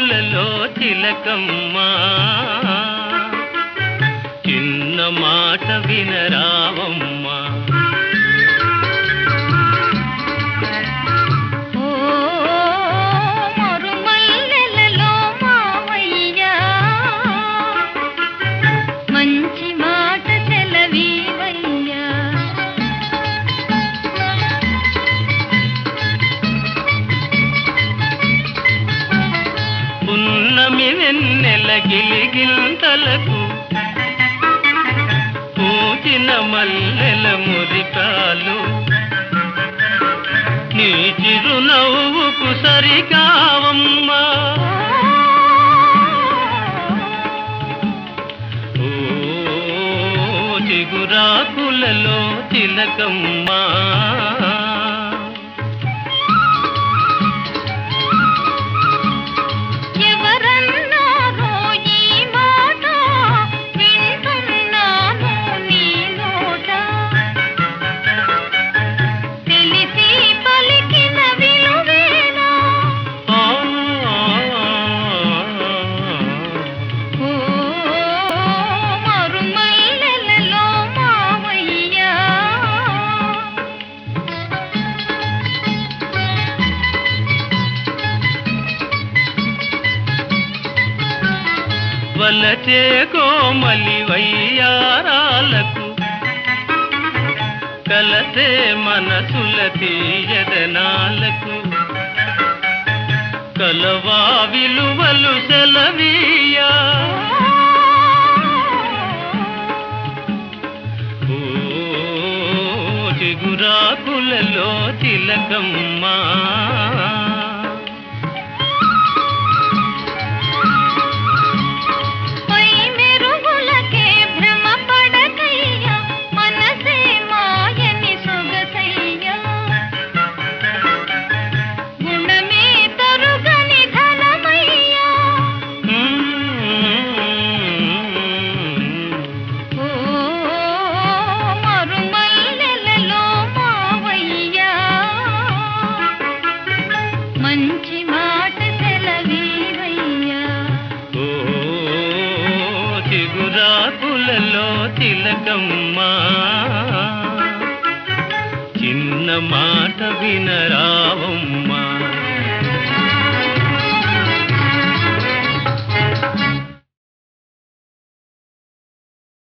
చిగురాకులలో చిలకమ్మా చిన్న మాట వినరావమ్మా ఓ మరుమల్లెలలో మావయ్య మంచి మాట సెలవీవయ్యా పున్నమి వెన్నెల గిలిగింతలకు పూచిన మల్లెల మురికాలు నీ చిరునవ్వుకు సరికావమ్మా ఓ చిగురాకులలో తిలకమ్మా ఎవరన్నారో ఈ మాట వింటున్నాను నీ నోట తెలిసి పలికిన విలువేనా ఆ, ఓ మరుమల్లెలలో మావయ్యా వలచే కోమలి వయ్యారాలకు కలసే మనసుల తీయదనాలకు కలవా విలువలు సెలవీయా ఓ చిగురాకులలో తిలకమ్మా పై మెరుగులకే భ్రమ పడకయ్యా మనసే మాయని సొగసయ్యా గుణమే తరుగని ధనమయ్యా ఓ మరుమల్లెలలో మావయ్యా మంచి మాట సెలవీవయ్యా ఓ చిగురాకులలో తిలకమ్మా చిన్న మాట వినరావమ్మా